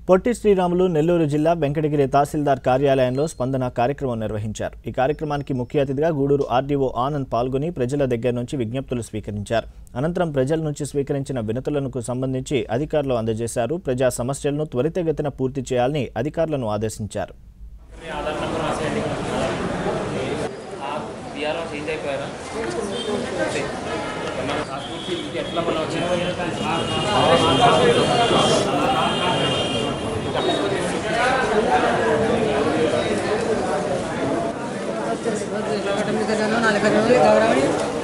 పొట్టి శ్రీరాములు నెల్లూరు జిల్లా వెంకటగిరి తహసీల్దార్ కార్యాలయంలో స్పందన కార్యక్రమం నిర్వహించారు ఈ కార్యక్రమానికి ముఖ్య అతిథిగా గూడూరు ఆర్డీఓ ఆనంద్ పాల్గొని ప్రజల దగ్గర నుంచి విజ్ఞప్తులు స్వీకరించారు అనంతరం ప్రజల నుంచి స్వీకరించిన వినతులకు సంబంధించి అధికారులు అందజేశారు ప్రజా సమస్యలను త్వరితగతిన పూర్తి చేయాలని అధికారులను ఆదేశించారు ఆధార్ నెంబర్ రాసేయండి బీఆర్ఓ చేంజ్ అయిపోయారా అంతే. మన పాస్పోర్ట్ ఇది ఎట్లా మన నాలుగు రోజులు గౌరవని